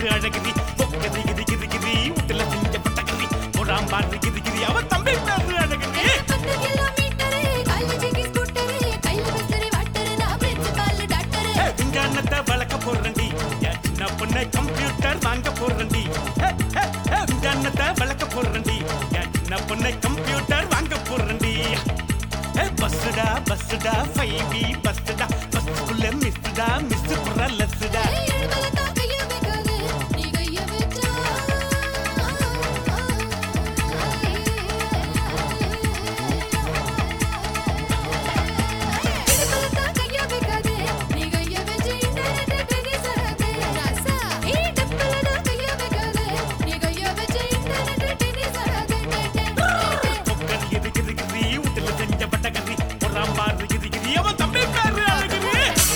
அழகிரி பொக்கரி கிரி கிரி கிரி வீட்டுல செஞ்ச பட்டகிரி போடாம் பாரு கிரி கிரி அவன் தம்பி பேரு அழகிரி பத்து கிலோமீட்டரு காலேஜுக்கு ஸ்கூட்டரு கையில விசிறி வாட்டரு நான் பிரின்சிபால் டாக்டரு ஏ, விஞ்ஞானத்தை வளர்க்க போறண்டி என் சின்ன பொண்ணை கம்ப்யூட்டர் வாங்க போறண்டி ஏ, ஏ, ஏ, விஞ்ஞானத்தை வளர்க்க போறண்டி என் சின்ன பொண்ணை கம்ப்யூட்டர் வாங்க போறண்டி ஏ, பஸ்ஸுடா பஸ்ஸுடா ஃபைவ் பி பஸ்ஸுடா பஸ்ஸுக்குள்ள மிஸ்டா மிஸ் புற லஸ்ஸுடா எழுபல கைய வைக்காது நீ கைய வச்சா எழுபல கைய வைக்காது நீ கைய வச்சு இன்டர்நெட் டென்னிஸ் ஆகாது ராசா ஏ டப்பல கைய வைக்காது நீ கைய வச்சு இன்டர்நெட் டென்னிஸ் ஆகாது பொக்கல் கிரி கிரி கிரி வீட்டுல செஞ்ச பட்டகரி போடாம் பாரு கிரி கிரி அவன் தம்பி பேரு அழகிரி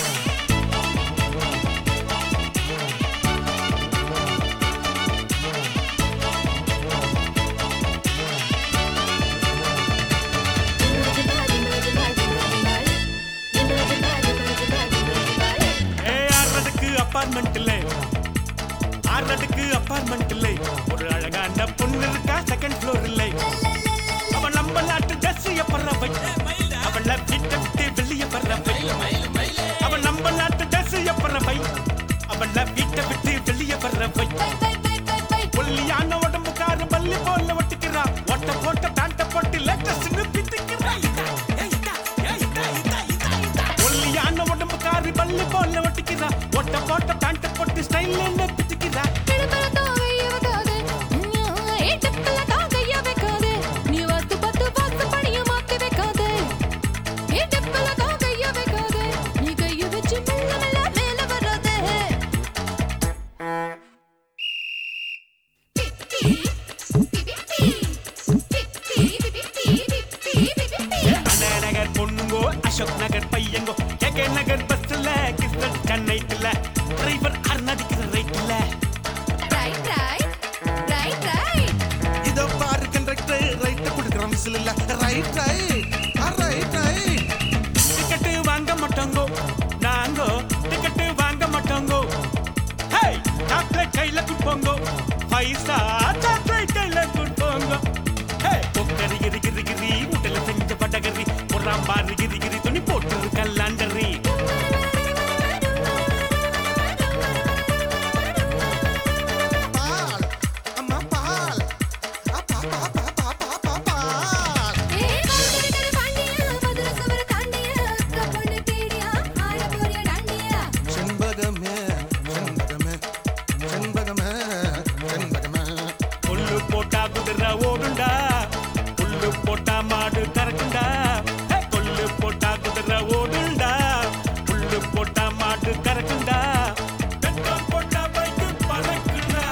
ஏ ஆறடுக்கு அப்பார்ட்மெண்ட்ல ஆறடுக்கு அப்பார்ட்மெண்ட்ல ஒரு அழகான பொண்ணு இருக்கா செகண்ட் ஃப்ளோர் இல்லை அவன் நம்ம நாட்டு ட்ரெஸ் பறவை அவள விட்டு விட்டு வெளிய பறவை அவன் நம்ம நாட்டு ட்ரெஸ் பறவை அவள வீட்டை விட்டு வெளிய பறவை ஒல்லியான உடம்புக்கார பல்லி போல ஒட்டிக்கிறா ஒட்ட போட்ட பேண்ட போட்டு லேட்டஸ்ட் பித்திக்கிறா ஒல்லியான உடம்புக்காரி பல்லி போல ஒட்டிக்கிறா ஒட்ட போட்ட பேண்ட போட்டு ஸ்டைல் என்ன பித்திக்கிறா அண்ணா நகர் பொண்ணுங்கோ அசோக் நகர் பையங்கோ கேகே நகர் பஸ்ல கிருஷ்ணன் சென்னைக்குல டிரைவர் அருணாதிக்கிற ரைட்ல இதோ பாரு கண்டக்டர் ரைட் கொடுக்குறோம் விசில் இல்ல right right right right ticket வாங்க மாட்டோங்கோ நாங்கோ டிக்கெட்டு வாங்க மாட்டோங்கோ ஹே சாக்லேட் கையில குடுப்போங்கோ பைசா சாக்லேட் கையில குடுப்போங்கோ ஹே பொக்கரி கிரி கிரி கிரி வீட்டுல செஞ்ச பட்டகரி ஒரு பாரு கிரி கிரி துணி போட்டு கல்லாண்டரி பால் அம்மா பால் அப்பா பா பா பா பா பா பால் செண்பகமே செண்பகமே செண்பகமே செண்பகமே புல்லு போட்டா குதிரை ஓடுண்டா புல்லு போட்டா மாடு கறக்குண்டா ஹே, புல்லு போட்டா குதிரை ஓடுண்டா புல்லு போட்டா மாடு கறக்குண்டா பெட்ரோல் போட்டா பைக்கு பறக்குண்டா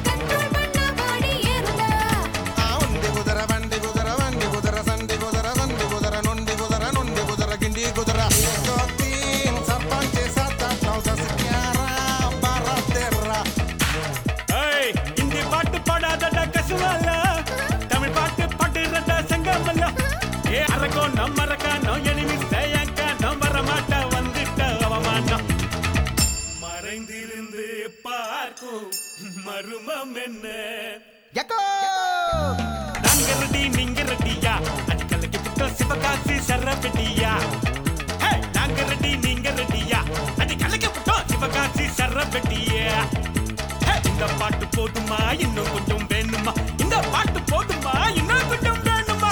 ఆ ఉంది కుదర వండి కుదర వండి కుదర సండి కుదర సండి కుదర నుండి కుదర నుండి కుదర గిండి కుదర తీన్ సర్పంచ్ సాత నౌసస్ క్యారా బారా తెర్రా ஏய் இந்தி பாட்டு பாடாதடா கசுவால தமிழ் பாட்டு பாடுறடா சங்கமல்ல ஏ அரகோ நம்ம அரக்கானோ எனிமி சேயக்கா நம்ம வரமாட்டா வந்துட்ட அவமானம் மறைந்திருந்து பார்க்கும் மருமம் என்ன ఎకో நாங்க ரெடி நீங்க ரெடியா அடிக்கலைக்கு புட்ட சிவகாசி சரபெட்டியா ஹே, நாங்க ரெடி நீங்க ரெடியா அடிக்கலைக்கு புட்ட சிவகாசி சரபெட்டியா ஹே, இந்த பாட்டு போதுமா இன்னும் கொஞ்சம் வேணுமா இந்த பாட்டு போதுமா இன்னும் கொஞ்சம் வேணுமா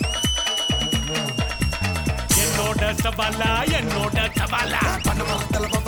என்னோட சவாலா என்னோட சவாலா పన్న మొదల